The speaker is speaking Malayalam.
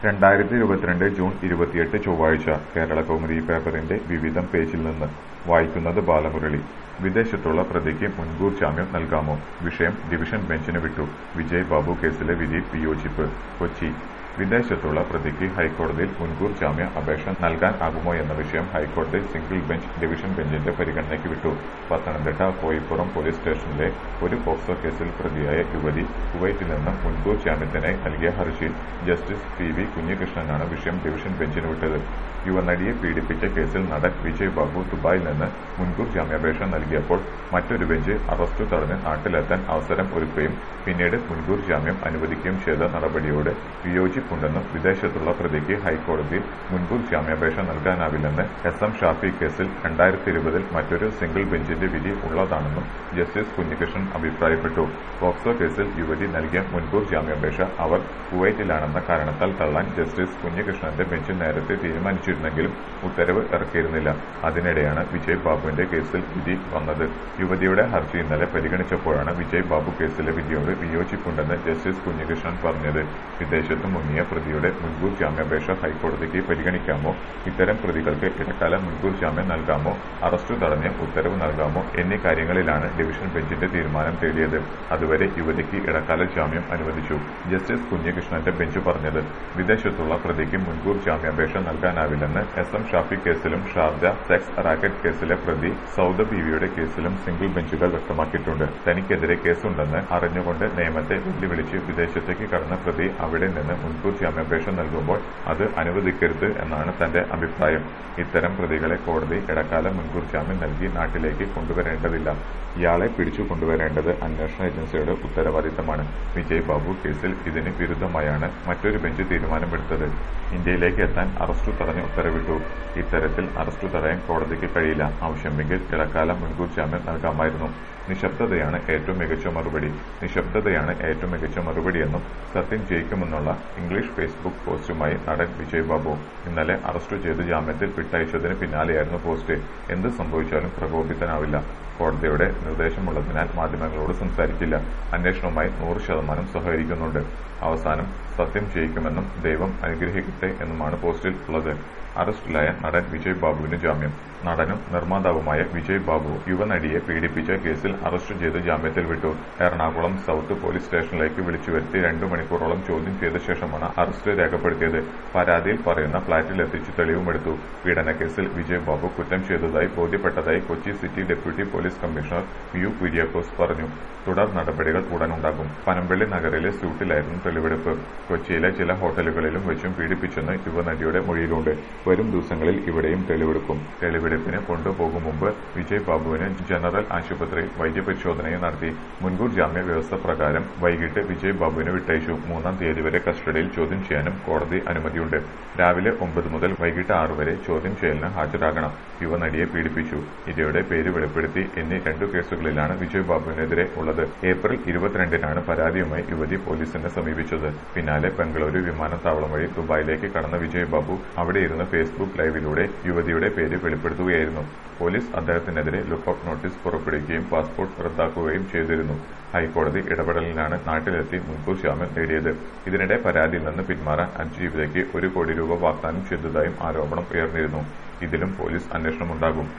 രണ്ടായിരത്തി ഇരുപത്തിരണ്ട് ജൂൺ ഇരുപത്തിയെട്ട് ചൊവ്വാഴ്ച കേരളകൗമുദി പേപ്പറിന്റെ വിവിധം പേജിൽ നിന്ന് വായിക്കുന്നത് ബാലമുരളി വിദേശത്തുള്ള പ്രതിക്ക് മുൻകൂർ ജാമ്യം നൽകാമോ വിഷയം ഡിവിഷൻ ബെഞ്ചിന് വിട്ടു വിജയ് ബാബു കേസിലെ വിധി വിയോജിപ്പ് കൊച്ചി വിദേശത്തുള്ള പ്രതിക്ക് ഹൈക്കോടതിയിൽ മുൻകൂർ ജാമ്യ അപേക്ഷ നൽകാൻ ആകുമോ എന്ന വിഷയം ഹൈക്കോടതി സിംഗിൾ ബെഞ്ച് ഡിവിഷൻ ബെഞ്ചിന്റെ പരിഗണനയ്ക്ക് വിട്ടു പത്തനംതിട്ട കോയിപ്പുറം പോലീസ് സ്റ്റേഷനിലെ ഒരു പോക്സോ കേസിൽ പ്രതിയായ യുവതി കുവൈറ്റിൽ നിന്ന് മുൻകൂർ ജാമ്യത്തിനായി നൽകിയ ഹർജിയിൽ ജസ്റ്റിസ് പി വി കുഞ്ഞികൃഷ്ണനാണ് വിഷയം ഡിവിഷൻ ബെഞ്ചിന് വിട്ടത് യുവനടിയെ പീഡിപ്പിച്ച കേസിൽ നടൻ വിജയ് ബാബു ദുബായിൽ നിന്ന് മുൻകൂർ ജാമ്യാപേക്ഷ നൽകിയപ്പോൾ മറ്റൊരു ബെഞ്ച് അറസ്റ്റ് തടഞ്ഞ് നാട്ടിലെത്താൻ അവസരം ഒരുക്കുകയും പിന്നീട് മുൻകൂർ ജാമ്യം അനുവദിക്കുകയും ചെയ്ത നടപടിയോട് വിയോജിപ്പുണ്ടെന്നും വിദേശത്തുള്ള പ്രതിക്ക് ഹൈക്കോടതിയിൽ മുൻകൂർ ജാമ്യാപേക്ഷ നൽകാനാവില്ലെന്ന് എസ് എം ഷാഫി കേസിൽ രണ്ടായിരത്തി ഇരുപതിൽ മറ്റൊരു സിംഗിൾ ബെഞ്ചിന്റെ വിധി ഉള്ളതാണെന്നും ജസ്റ്റിസ് കുഞ്ഞികൃഷ്ണൻ അഭിപ്രായപ്പെട്ടു പോക്സോ കേസിൽ യുവതി നൽകിയ മുൻകൂർ ജാമ്യാപേക്ഷ അവർ കുവൈറ്റിലാണെന്ന കാരണത്താൽ തള്ളാൻ ജസ്റ്റിസ് കുഞ്ഞികൃഷ്ണന്റെ ബെഞ്ച് നേരത്തെ തീരുമാനിച്ചിരുന്നെങ്കിലും ഉത്തരവ് ഇറക്കിയിരുന്നില്ല അതിനിടെയാണ് വിജയ് ബാബുവിന്റെ കേസിൽ വിധി വന്നത് യുവതിയുടെ ഹർജി ഇന്നലെ പരിഗണിച്ചപ്പോഴാണ് വിജയ് ബാബു കേസിലെ വിധിയോട് വിയോജിപ്പുണ്ടെന്ന് ജസ്റ്റിസ് കുഞ്ഞികൃഷ്ണൻ പറഞ്ഞത് വിദേശത്ത് മുങ്ങിയ പ്രതിയുടെ മുൻകൂർ ജാമ്യാപേക്ഷ ഹൈക്കോടതിക്ക് പരിഗണിക്കാമോ ഇത്തരം പ്രതികൾക്ക് ഇടക്കാല മുൻകൂർ ജാമ്യം നൽകാമോ അറസ്റ്റ് തടഞ്ഞ് ഉത്തരവ് നൽകാമോ എന്നീ കാര്യങ്ങളിലാണ് ഡിവിഷൻ ബെഞ്ചിന്റെ തീരുമാനം തേടിയത് അതുവരെ യുവതിക്ക് ഇടക്കാല ജാമ്യം അനുവദിച്ചു ജസ്റ്റിസ് കുഞ്ഞികൃഷ്ണന്റെ ബെഞ്ച് പറഞ്ഞത് വിദേശത്തുള്ള പ്രതിക്ക് മുൻകൂർ ജാമ്യാപേക്ഷ നൽകാനാവില്ലെന്ന് എസ് എം ഷാഫി കേസിലും ഷാർജ സെക്സ് റാക്കറ്റ് കേസിലെ പ്രതി സൗദ ബീവിയുടെ കേസിലും സിംഗിൾ ബെഞ്ചുകൾ വ്യക്തമാക്കിയിട്ടുണ്ട് തനിക്കെതിരെ കേസുണ്ടെന്ന് അറിഞ്ഞുകൊണ്ട് നിയമത്തെ വെല്ലുവിളിച്ച് വിദേശത്തേക്ക് കടന്ന പ്രതി അവിടെ നിന്ന് മുൻകൂർ ജാമ്യാപേക്ഷ നൽകുമ്പോൾ അത് അനുവദിക്കരുത് എന്നാണ് തന്റെ അഭിപ്രായം ഇത്തരം പ്രതികളെ കോടതി ഇടക്കാല മുൻകൂർ ജാമ്യം നൽകി നാട്ടിലേക്ക് കൊണ്ടുവരേണ്ടതില്ല ഇയാളെ പിടിച്ചു കൊണ്ടുവരേണ്ടത് അന്വേഷണ ഏജൻസിയുടെ ഉത്തരവാദിത്തമാണ് വിജയ് ബാബു കേസിൽ ഇതിന് വിരുദ്ധമായാണ് മറ്റൊരു ബെഞ്ച് തീരുമാനമെടുത്തത് ഇന്ത്യയിലേക്ക് എത്താൻ അറസ്റ്റ് തടഞ്ഞ് ഉത്തരവിട്ടു ഇത്തരത്തിൽ അറസ്റ്റ് തടയാൻ കോടതിക്ക് കഴിയില്ല ആവശ്യമെങ്കിൽ ഇടക്കാലം മുൻകൂർ ജാമ്യം നൽകാമായിരുന്നു നിശബ്ദതയാണ് ഏറ്റവും മികച്ച മറുപടി നിശബ്ദതയാണ് ഏറ്റവും മികച്ച മറുപടിയെന്നും സത്യം ജയിക്കുമെന്നുള്ള ഇംഗ്ലീഷ് ഫേസ്ബുക്ക് പോസ്റ്റുമായി നടൻ വിജയ് ബാബു ഇന്നലെ അറസ്റ്റ് ചെയ്ത് ജാമ്യത്തിൽ വിട്ടയച്ചതിന് പിന്നാലെയായിരുന്നു പോസ്റ്റ് എന്ത് സംഭവിച്ചാലും പ്രകോപിതനാവില്ല കോടതിയുടെ നിർദ്ദേശമുള്ളതിനാൽ മാധ്യമങ്ങളോട് സംസാരിക്കില്ല അന്വേഷണവുമായി നൂറ് ശതമാനം സഹകരിക്കുന്നുണ്ട് അവസാനം സത്യം ജയിക്കുമെന്നും ദൈവം അനുഗ്രഹിക്കട്ടെ എന്നുമാണ് പോസ്റ്റിൽ ഉള്ളത് അറസ്റ്റിലായ നടൻ വിജയ് ബാബുവിന് ജാമ്യം നടനും നിർമ്മാതാവുമായ വിജയ് ബാബു യുവനടിയെ പീഡിപ്പിച്ച കേസിൽ അറസ്റ്റ് ചെയ്ത് ജാമ്യത്തിൽ വിട്ടു എറണാകുളം സൌത്ത് പോലീസ് സ്റ്റേഷനിലേക്ക് വിളിച്ചു വരുത്തി രണ്ടു മണിക്കൂറോളം ചോദ്യം ചെയ്ത ശേഷമാണ് അറസ്റ്റ് രേഖപ്പെടുത്തിയത് പരാതിയിൽ പറയുന്ന ഫ്ളാറ്റിലെത്തിച്ച് തെളിവുമെടുത്തു പീഡനക്കേസിൽ വിജയ് ബാബു കുറ്റം ചെയ്തതായി ബോധ്യപ്പെട്ടതായി Kochi city deputy police commissioner U Kuriakose പറഞ്ഞു തുടർ നടപടികൾ ഉടനുണ്ടാകും പനമ്പള്ളി നഗറിലെ സ്യൂട്ടിലായിരുന്നു തെളിവെടുപ്പ് കൊച്ചിയിലെ ചില ഹോട്ടലുകളിലും വെച്ചും പീഡിപ്പിച്ചെന്ന് യുവനടിയുടെ മൊഴിയിലുണ്ട് വരും ദിവസങ്ങളിൽ ഇവിടെയും തെളിവെടുക്കും തെളിവെടുപ്പിന് കൊണ്ടുപോകും മുമ്പ് വിജയ് ബാബുവിന് ജനറൽ ആശുപത്രിയിൽ വൈദ്യപരിശോധനയും നടത്തി മുൻകൂർ ജാമ്യ വ്യവസ്ഥ പ്രകാരം വൈകിട്ട് വിജയ് ബാബുവിനെ വിട്ടയച്ചു മൂന്നാം തീയതി വരെ കസ്റ്റഡിയിൽ ചോദ്യം ചെയ്യാനും കോടതി അനുമതിയുണ്ട് രാവിലെ ഒമ്പത് മുതൽ വൈകിട്ട് ആറ് വരെ ചോദ്യം ചെയ്യലിന് ഹാജരാകണം യുവനടിയെ പീഡിപ്പിച്ചു ഇരയുടെ പേര് വെളിപ്പെടുത്തി എന്നീ രണ്ടു കേസുകളിലാണ് വിജയ് ബാബുവിനെതിരെ ഉള്ളത് ഏപ്രിൽ ഇരുപത്തിരണ്ടിനാണ് പരാതിയുമായി യുവതി പോലീസിനെ സമീപിച്ചത് പിന്നാലെ ബംഗളൂരു വിമാനത്താവളം വഴി ദുബായിലേക്ക് കടന്ന വിജയ് ബാബു അവിടെ ഇരുന്ന് ഫേസ്ബുക്ക് ലൈവിലൂടെ യുവതിയുടെ പേര് വെളിപ്പെടുത്തുകയായിരുന്നു പോലീസ് അദ്ദേഹത്തിനെതിരെ ലുക്കൌട്ട് നോട്ടീസ് പുറപ്പെടുവിക്കുകയും പാസ്പോർട്ട് റദ്ദാക്കുകയും ചെയ്തിരുന്നു ഹൈക്കോടതി ഇടപെടലിനാണ് നാട്ടിലെത്തി മുൻകൂർ ജാമ്യം നേടിയത് ഇതിനിടെ പരാതിയിൽ നിന്ന് പിന്മാറാൻ അതിജീവിതയ്ക്ക് ഒരു കോടി രൂപ വാഗ്ദാനം ചെയ്തതായും ആരോപണം ഉയർന്നിരുന്നു ഇതിലും പോലീസ് അന്വേഷണമുണ്ടാകും